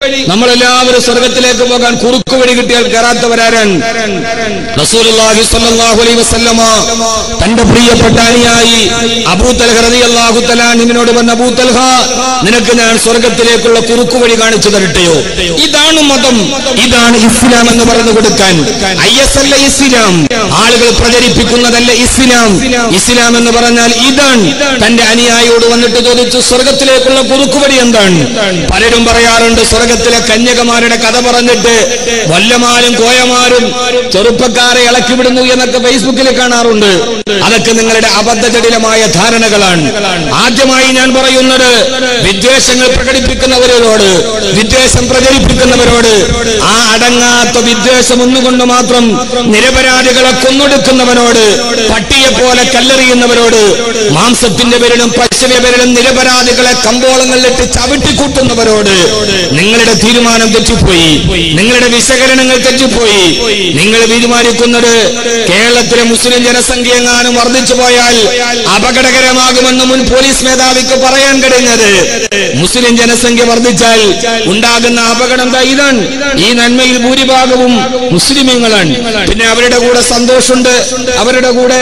നമ്മളെല്ലാവരും സ്വർഗത്തിലേക്ക് പോകാൻ കുറുക്കു വഴി കിട്ടിയാൽ കയറാത്തവരാരൻ റസൂലുള്ളാഹി സ്വല്ലല്ലാഹു അലൈഹി വസല്ലമ തന്റെ പ്രിയപ്പെട്ട അനുയായി അബൂ തൽഹ റളിയല്ലാഹു തആലാനിനോട് വന്ന അബൂ തൽഹ നിനക്ക് ഞാൻ സ്വർഗത്തിലേക്കുള്ള കുറുക്കു വഴി കാണിച്ചു തരട്ടെയോ ഇതാണ് മതം ഇതാണ് ഇസ്ലാം എന്ന് പറഞ്ഞു കൊടുക്കാൻ ഐ എസ് അല്ല ഇസ്ലാം ആളുകൾ പ്രചരിപ്പിക്കുന്നതല്ല ഇസ്ലാം ഇസ്ലാം എന്ന് പറഞ്ഞാൽ ഇതാണ് തന്റെ അനുയായിയോട് വന്നിട്ട് ചോദിച്ചു സ്വർഗത്തിലേക്കുള്ള കുറുക്കുവഴി എന്താണ് പലരും പറയാറുണ്ട് സ്വർഗത്തിലെ കന്യകമാരുടെ കഥ പറഞ്ഞിട്ട് വല്ലമാരും കോയമാരും ചെറുപ്പക്കാരെ ഇളക്കി വിടുന്നു എന്നൊക്കെ ഫേസ്ബുക്കിൽ കാണാറുണ്ട് അതൊക്കെ നിങ്ങളുടെ അബദ്ധജടിലമായ ധാരണകളാണ് ആദ്യമായി ഞാൻ പറയുന്നത് വിദ്വേഷങ്ങൾ പ്രകടിപ്പിക്കുന്നവരോട് വിദ്വേഷം പ്രചരിപ്പിക്കുന്നവരോട് ആ അടങ്ങാത്ത വിദ്വേഷം ഒന്നുകൊണ്ട് മാത്രം നിരപരാധികളെ കൊന്നൊടുക്കുന്നവനോട് പട്ടിയെ പോലെ കല്ലെറിയുന്നവരോട് മാംസത്തിന്റെ പേരിലും പശുവിന്റെ പേരിലും നിരപരാധികളെ കമ്പോളങ്ങളിലിട്ട് ചവിട്ടിക്കൂട്ടുന്നവരോട് നിങ്ങളുടെ തീരുമാനം തെറ്റിപ്പോയി നിങ്ങളുടെ വിശകലനങ്ങൾ തെറ്റിപ്പോയി നിങ്ങൾ തീരുമാനിക്കുന്നത് കേരളത്തിലെ മുസ്ലിം ജനസംഖ്യ എങ്ങാനും വർദ്ധിച്ചു പോയാൽ അപകടകരമാകുമെന്ന് മുൻ പോലീസ് മേധാവിക്ക് പറയാൻ കഴിഞ്ഞത് മുസ്ലിം ജനസംഖ്യ വർദ്ധിച്ചാൽ ഉണ്ടാകുന്ന അപകടം ദാ ഇതാണ് ഈ നന്മയിൽ ഭൂരിഭാഗവും മുസ്ലിമീങ്ങളാണ് പിന്നെ അവരുടെ കൂടെ സന്തോഷമുണ്ട് അവരുടെ കൂടെ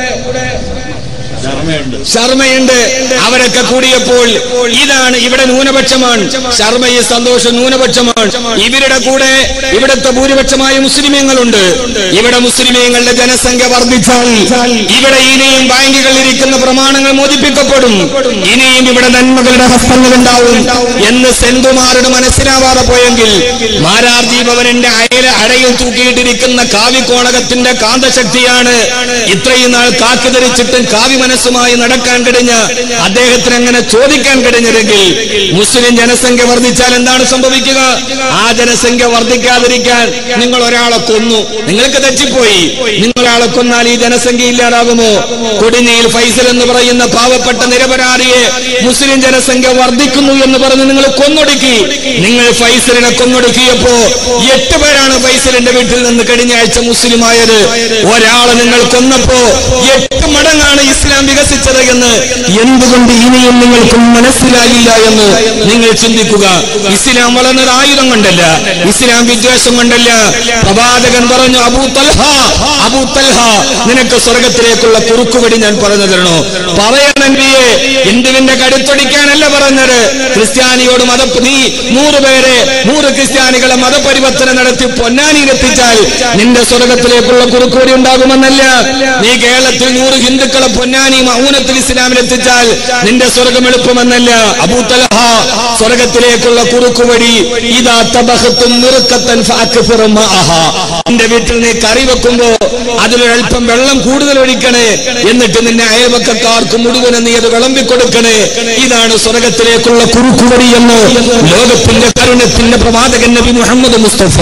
ശർമ്മയുണ്ട് അവരൊക്കെ കൂടിയപ്പോൾ ഇതാണ് ഇവിടെ ന്യൂനപക്ഷമാണ് ശർമ്മയും സന്തോഷം ന്യൂനപക്ഷമാണ് ഇവരുടെ കൂടെ ഇവിടുത്തെ ഭൂരിപക്ഷമായ മുസ്ലിമീങ്ങളുണ്ട് ഇവിടെ മുസ്ലിമീങ്ങളുടെ ജനസംഖ്യ വർദ്ധിച്ചാൽ ഇവിടെ ഇനിയും ബാങ്കുകളിൽ ഇരിക്കുന്ന പ്രമാണങ്ങൾ മോദിപ്പിക്കപ്പെടും ഇനിയും ഇവിടെ നന്മകളുടെ ഹസ്തങ്ങൾ ഉണ്ടാവും എന്ന് സെന്തുമാരുടെ മനസ്സിലാവാതെ പോയെങ്കിൽ മാരാർജി ഭവനന്റെ അയല അടയിൽ തൂക്കിയിട്ടിരിക്കുന്ന കാവിക്കോണകത്തിന്റെ കാന്തശക്തിയാണ് ഇത്രയും നാൾ കാക്കി ധരിച്ചിട്ടും കാവി മനസ്സുമായി നടക്കാൻ കഴിഞ്ഞ അദ്ദേഹത്തിന് അങ്ങനെ ചോദിക്കാൻ കഴിഞ്ഞില്ലെങ്കിൽ മുസ്ലിം ജനസംഖ്യ വർദ്ധിച്ചാൽ എന്താണ് സംഭവിക്കുക ആ ജനസംഖ്യ വർദ്ധിക്കാതിരിക്കാൻ നിങ്ങൾ ഒരാളെ കൊന്നു നിങ്ങൾക്ക് തെറ്റിപ്പോയി നിങ്ങൾ ഒരാളെ കൊന്നാൽ ഈ ജനസംഖ്യ ഇല്ലാതാകുമോ കൊടിനീൽ ഫൈസൽ എന്ന് പറയുന്ന പാവപ്പെട്ട നിരപരാധിയെ മുസ്ലിം ജനസംഖ്യ വർദ്ധിക്കുന്നു എന്ന് പറഞ്ഞ് നിങ്ങൾ കൊന്നൊടുക്കി നിങ്ങൾ ഫൈസലിനെ കൊന്നൊടുക്കിയപ്പോ എട്ട് പേരാണ് ഫൈസലിന്റെ വീട്ടിൽ നിന്ന് കഴിഞ്ഞ ആഴ്ച മുസ്ലിമായത് ഒരാളെ നിങ്ങൾ കൊന്നപ്പോ എട്ട് മടങ്ങാണ് ഇസ്ലാം വികസിച്ചത് എന്ന് എന്തുകൊണ്ട് ഇനിയും നിങ്ങൾക്ക് മനസ്സിലായില്ല എന്ന് നിങ്ങൾ ചിന്തിക്കുക ഇസ്ലാം വളർന്നത് ആയുധം കൊണ്ടല്ല ഇസ്ലാം വിദ്വേഷം കൊണ്ടല്ല പ്രവാചകൻ പറഞ്ഞു അബൂ തൽഹ അബൂ തൽഹ നിനക്ക് സ്വർഗത്തിലേക്കുള്ള കുറുക്കുവടി ഞാൻ പറഞ്ഞു തരണോ പറയണെങ്കിയെ ഹിന്ദുവിന്റെ കടുത്തൊടിക്കാനല്ല പറഞ്ഞത് ക്രിസ്ത്യാനിയോട് മത നീ നൂറ് പേരെ നൂറ് ക്രിസ്ത്യാനികളെ മതപരിവർത്തനം നടത്തി പൊന്നാനിയിലെത്തിച്ചാൽ നിന്റെ സ്വർഗത്തിലേക്കുള്ള കുറുക്കുവടി ഉണ്ടാകുമെന്നല്ല നീ കേരളത്തിൽ നൂറ് ഹിന്ദുക്കളെ പൊന്നാനി മൗനത്തിൽ ഇസ്ലാമിലെത്തിച്ചാൽ നിന്റെ സ്വർഗം എളുപ്പമെന്നല്ല അബൂ തലഹ സ്വർഗത്തിലേക്കുള്ള കുറുക്കുവടി ഇതാ തബഹത്തും നിറുക്കത്തൻ ഫഅക്ഫിറു മഅഹ. നിന്റെ വീട്ടിൽ നീ കറി വെക്കുമ്പോ അതിലൊരൽപ്പം വെള്ളം കൂടുതൽ ഒഴിക്കണേ എന്നിട്ട് നിന്നെ അയൽവക്കക്കാർക്ക് മുഴുവനും നീ അത് വിളമ്പി കൊടുക്കണേ ഇതാണ് സ്വർഗത്തിലേക്കുള്ള കുറുക്കുവടി എന്ന് ലോകത്തിന്റെ കരുണ്യത്തിന്റെ പ്രവാചകൻ നബി മുഹമ്മദ് മുസ്തഫ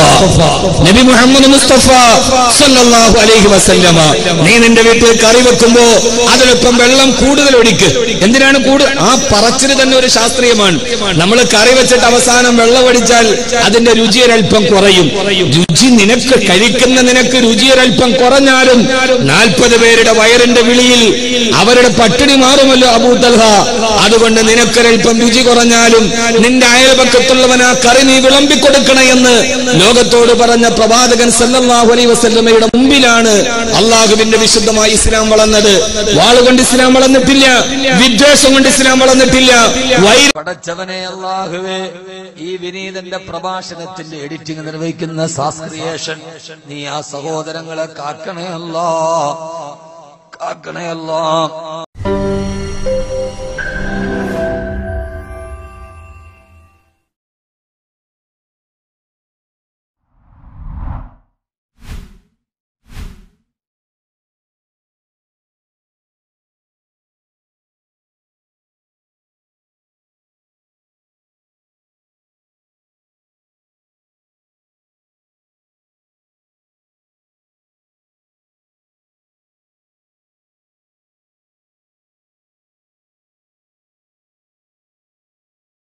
നബി മുഹമ്മദ് മുസ്തഫ സല്ലല്ലാഹു അലൈഹി വസല്ലമ നീ നിന്റെ വീട്ടിൽ കറി വെക്കുമ്പോ അതിലൊപ്പം വെള്ളം കൂടുതൽ ഒഴിക്ക് എന്തിനാണ് കൂടുതൽ ആ പറച്ചിന് തന്നെ ഒരു ശാസ്ത്രീയമാണ് നമ്മൾ കറി വെച്ചിട്ട് അവസാനം വെള്ളം ഒഴിച്ചാൽ അതിന്റെ രുചി ഒരൽപ്പം കുറയും രുചി നിനക്ക് കഴിക്കുന്ന നിനക്ക് രുചി ഒരൽപ്പം കുറഞ്ഞാലും നാൽപ്പത് പേരുടെ വയറിന്റെ വിളിയിൽ അവരുടെ പട്ടിണി മാറുമല്ലോ അബൂ തൽഹ അതുകൊണ്ട് നിനക്കൊരൽപ്പം രുചി കുറഞ്ഞാലും നിന്റെ അയൽപക്കത്തുള്ളവൻ ആ കറി നീ വിളമ്പിക്കൊടുക്കണേ എന്ന് ലോകത്തോട് പറഞ്ഞ പ്രവാചകൻ സല്ലല്ലാഹു അലൈഹി വസല്ലമയുടെ മുമ്പിലാണ് അള്ളാഹുവിന്റെ വിശുദ്ധമായ ഇസ്ലാം വളർന്നത് വാളുകൊണ്ട് ഇസ്ലാം വളർന്നിട്ടില്ല വിദ്വേഷം കൊണ്ട് ഇസ്ലാം വളർന്നിട്ടില്ല വൈര പടച്ചവനെ അള്ളാഹുവേ ഈ വിനീതന്റെ പ്രഭാഷണത്തിന്റെ എഡിറ്റിംഗ് നിർവഹിക്കുന്ന സാസ്ക്രിയേഷൻ നീ ആ സഹോദരങ്ങളെ കാക്കണേ അല്ലാ കാക്കണേ അല്ലാ